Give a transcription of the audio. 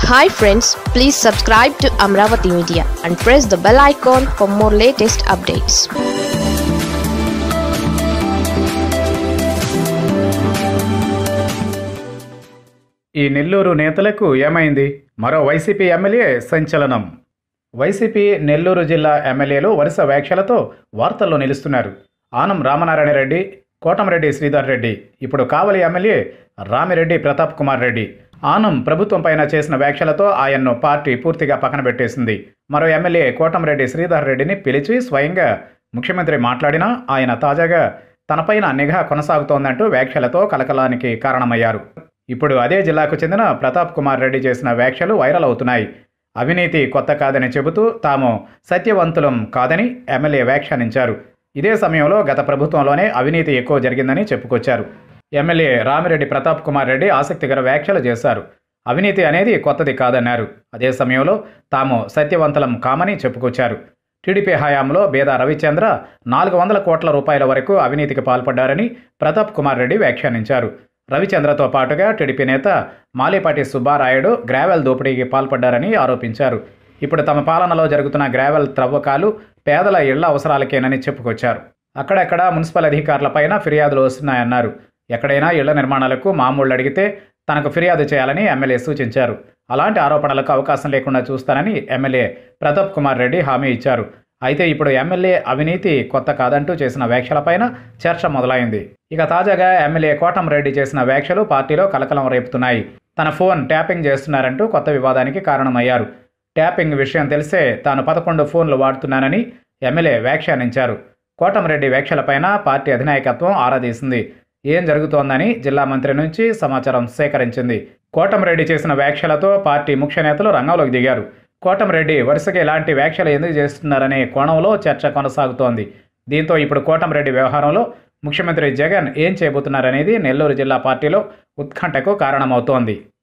hi friends please subscribe to Amaravati media and press the bell icon for more latest updates ఈ నెల్లూరు నేతలకు ఏమైంది మరో YCP MLA సంచలనం YCP Nellore జిల్లా ఎమ్మెల్యేలు వరుస వ్యాఖ్యలతో వార్తల్లో నిలుస్తున్నారు ఆనం రామనారాయణ రెడ్డి కోటంరెడ్డి శ్రీధర్ రెడ్డి ఇప్పుడు కావలి ఎమ్మెల్యే రామిరెడ్డి ప్రతాప్ కుమార్ రెడ్డి ఆనం ప్రభుత్వం పైన చేసిన వ్యాఖ్యలతో ఆయన్ను పార్టీ పూర్తిగా పక్కన పెట్టేసింది మరో ఎమ్మెల్యే కోటంరెడ్డి శ్రీధర్ రెడ్డిని పిలిచి స్వయంగా ముఖ్యమంత్రి మాట్లాడినా ఆయన తాజాగా తనపైన నిఘా కొనసాగుతోందంటూ వ్యాఖ్యలతో కలకలానికి కారణమయ్యారు ఇప్పుడు అదే జిల్లాకు చెందిన ప్రతాప్ కుమార్ రెడ్డి చేసిన వ్యాఖ్యలు వైరల్ అవుతున్నాయి అవినీతి కొత్త కాదని చెబుతూ తాము సత్యవంతులం కాదని ఎమ్మెల్యే వ్యాఖ్యానించారు ఇదే సమయంలో గత ప్రభుత్వంలోనే అవినీతి ఎక్కువ జరిగిందని చెప్పుకొచ్చారు ఎమ్మెల్యే రామిరెడ్డి ప్రతాప్ కుమార్ రెడ్డి ఆసక్తికర వ్యాఖ్యలు చేశారు అవినీతి అనేది కొత్తది కాదన్నారు అదే సమయంలో తాము సత్యవంతులం కామని చెప్పుకొచ్చారు టీడీపీ హయాంలో బేద రవిచంద్ర నాలుగు వందల కోట్ల రూపాయల వరకు అవినీతికి పాల్పడ్డారని ప్రతాప్ కుమార్ రెడ్డి వ్యాఖ్యానించారు రవిచంద్రతో పాటుగా టీడీపీ నేత మాలేపాటి సుబ్బారాయుడు గ్రావెల్ దోపిడీకి పాల్పడ్డారని ఆరోపించారు ఇప్పుడు తమ పాలనలో జరుగుతున్న గ్రావెల్ త్రవ్వకాలు పేదల ఇళ్ల అవసరాలకేనని చెప్పుకొచ్చారు అక్కడక్కడ మున్సిపల్ అధికారులపైన ఫిర్యాదులు వస్తున్నాయన్నారు ఎక్కడైనా ఇళ్ల నిర్మాణాలకు మామూళ్ళు అడిగితే తనకు ఫిర్యాదు చేయాలని ఎమ్మెల్యే సూచించారు అలాంటి ఆరోపణలకు అవకాశం లేకుండా చూస్తానని ఎమ్మెల్యే ప్రతాప్ కుమార్ రెడ్డి హామీ ఇచ్చారు అయితే ఇప్పుడు ఎమ్మెల్యే అవినీతి కొత్త కాదంటూ చేసిన వ్యాఖ్యలపైన చర్చ మొదలైంది ఇక తాజాగా ఎమ్మెల్యే కోటంరెడ్డి చేసిన వ్యాఖ్యలు పార్టీలో కలకలం రేపుతున్నాయి తన ఫోన్ ట్యాపింగ్ చేస్తున్నారంటూ కొత్త వివాదానికి కారణమయ్యారు ట్యాపింగ్ విషయం తెలిసే తాను పదకొండు ఫోన్లు వాడుతున్నానని ఎమ్మెల్యే వ్యాఖ్యానించారు కోటంరెడ్డి వ్యాఖ్యలపైన పార్టీ అధినాయకత్వం ఆరాధీసింది ఏం జరుగుతోందని జిల్లా మంత్రి నుంచి సమాచారం సేకరించింది కోటంరెడ్డి చేసిన వ్యాఖ్యలతో పార్టీ ముఖ్య నేతలు రంగంలోకి దిగారు కోటంరెడ్డి వరుసగా ఇలాంటి వ్యాఖ్యలు ఎందుకు చేస్తున్నారనే కోణంలో చర్చ కొనసాగుతోంది దీంతో ఇప్పుడు కోటంరెడ్డి వ్యవహారంలో ముఖ్యమంత్రి జగన్ ఏం చేయబోతున్నారనేది నెల్లూరు జిల్లా పార్టీలో ఉత్కంఠకు కారణమవుతోంది